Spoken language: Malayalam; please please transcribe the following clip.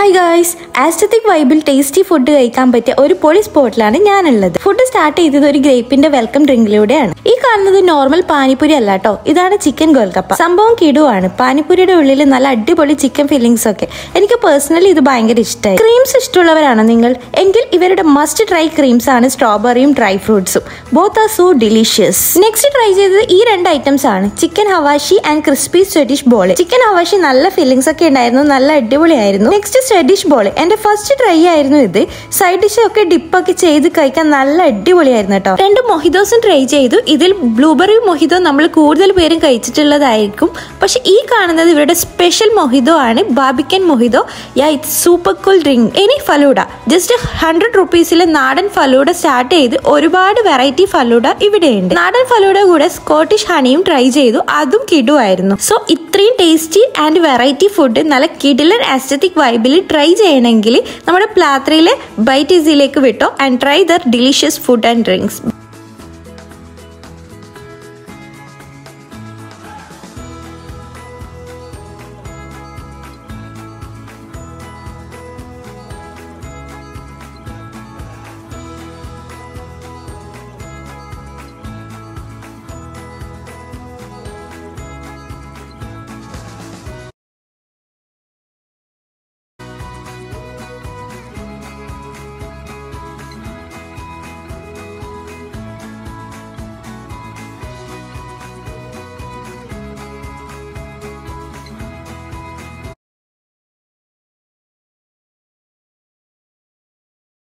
ഹായ് ഗായ്സ് ആസ്തറ്റിക് വൈബിൽ ടേസ്റ്റി ഫുഡ് കഴിക്കാൻ പറ്റിയ ഒരു പൊളി സ്പോട്ടിലാണ് ഞാനുള്ളത് ഫുഡ് സ്റ്റാർട്ട് ചെയ്തത് ഒരു ഗ്രേപ്പിന്റെ വെൽക്കം ഡ്രിങ്കിലൂടെയാണ് ഈ കാണുന്നത് നോർമൽ പാനിപ്പൂരി അല്ല കേട്ടോ ഇതാണ് ചിക്കൻ ഗോൽക്കപ്പ സംഭവം കിടുവാണ് പാനിപ്പൂരിയുടെ ഉള്ളിൽ നല്ല അടിപൊളി ചിക്കൻ ഫില്ലിങ്സ് ഒക്കെ എനിക്ക് പേഴ്സണലി ഇത് ഭയങ്കര ഇഷ്ടമായി ക്രീംസ് ഇഷ്ടമുള്ളവരാണോ നിങ്ങൾ എങ്കിൽ ഇവരുടെ മസ്റ്റ് ട്രൈ ക്രീംസ് ആണ് സ്ട്രോബെറിയും ഡ്രൈ ഫ്രൂട്ട്സും both are so delicious next try ചെയ്തത് ഈ രണ്ട് ഐറ്റംസ് ആണ് ചിക്കൻ ഹവാഷി and crispy Swedish ball chicken ഹവാഷി നല്ല ഫില്ലിങ്സ് ഒക്കെ ഉണ്ടായിരുന്നു നല്ല അടിപൊളിയായിരുന്നു നെക്സ്റ്റ് സ്വെഡിഷ് ബോൾ എന്റെ ഫസ്റ്റ് ട്രൈ ആയിരുന്നു ഇത് സൈഡ് ഡിഷ് ഒക്കെ ഡിപ്പൊക്കെ ചെയ്ത് കഴിക്കാൻ നല്ല അടിപൊളിയായിരുന്നു കേട്ടോ രണ്ട് മൊഹിദോസും ട്രൈ ചെയ്തു ഇതിൽ ബ്ലൂബെറി മൊഹിദോ നമ്മൾ കൂടുതൽ പേരും കഴിച്ചിട്ടുള്ളതായിരിക്കും പക്ഷെ ഈ കാണുന്നത് ഇവരുടെ സ്പെഷ്യൽ മൊഹിദോ ആണ് ബാബിക്കൻ mojito yeah it super cool drink ഇനി ഫലൂഡ ജസ്റ്റ് ഹൺഡ്രഡ് റുപ്പീസിലെ നാടൻ ഫലൂഡ സ്റ്റാർട്ട് ചെയ്ത് ഒരുപാട് വെറൈറ്റി ഫലൂഡ ഇവിടെയുണ്ട് നാടൻ ഫലൂഡ കൂടെ സ്കോട്ടിഷ് ഹണിയും ട്രൈ ചെയ്തു അതും കിടുവായിരുന്നു സോ ഇത്രയും ടേസ്റ്റി ആൻഡ് വെറൈറ്റി ഫുഡ് നല്ല കിഡിലൻ ആസ്തറ്റിക് വൈബിൽ ട്രൈ ചെയ്യണമെങ്കിൽ നമ്മുടെ പ്ലാത്രയിലെ ബൈറ്റ് ഈസിയിലേക്ക് വിട്ടോ and try their delicious food and drinks